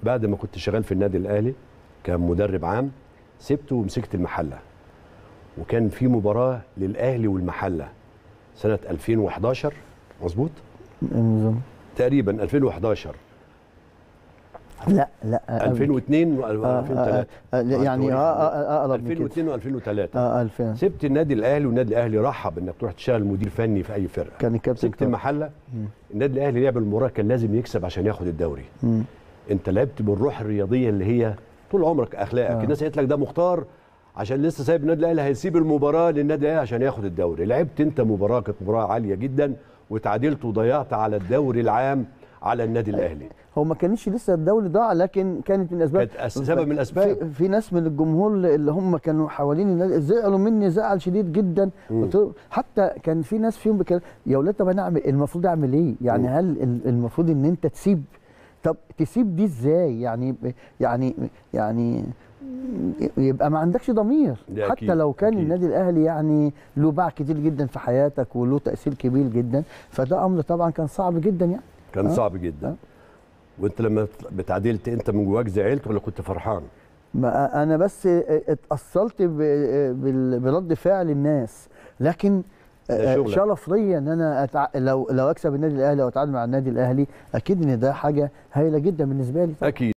بعد ما كنت شغال في النادي الاهلي كمدرب عام سبته ومسكت المحله وكان في مباراه للاهلي والمحله سنه 2011 مظبوط نظام. تقريبا 2011 لا لا قبل. 2002 و آه، آه، 2003 آه، يعني اه اه اقرب من كده 2002 و2003 اه 2000 سبت النادي الاهلي والنادي الاهلي رحب انك تروح تشتغل مدير فني في اي فرقه كان الكابتن مسكت طارق. المحله النادي الاهلي لعب المباراه كان لازم يكسب عشان ياخد الدوري مم. انت لعبت بالروح الرياضيه اللي هي طول عمرك اخلاقك آه. الناس قالت لك ده مختار عشان لسه سايب النادي الاهلي هيسيب المباراه للنادي الاهلي عشان ياخد الدوري لعبت انت مباراه كانت مباراه عاليه جدا وتعادلت وضيعت على الدوري العام على النادي الاهلي هو ما كانش لسه الدوري ضاع لكن كانت من الاسباب كانت أس- سبب من الأسباب. في, في ناس من الجمهور اللي هم كانوا حوالين النادي زعلوا مني زعل شديد جدا قلت له- حتى كان في ناس فيهم بكلم يا ولاد طب انا اعمل المفروض اعمل ايه؟ يعني مم. هل ال- المفروض ان انت تسيب طب تسيب دي ازاي؟ يعني يعني يعني يبقى ما عندكش ضمير ده حتى أكيد، لو كان أكيد. النادي الاهلي يعني له باع كتير جدا في حياتك وله تاثير كبير جدا فده امر طبعا كان صعب جدا يعني كان آه. صعب جدا آه. وانت لما بتعادلت انت من جواك زعلت ولا كنت فرحان ما انا بس اتاثرت ب- بال- برد فعل الناس لكن ده شغلك. شرف ليا ان انا أتع... لو لو اكسب النادي الاهلي او اتعادل مع النادي الاهلي اكيد ان ده حاجه هايله جدا بالنسبه لي اكيد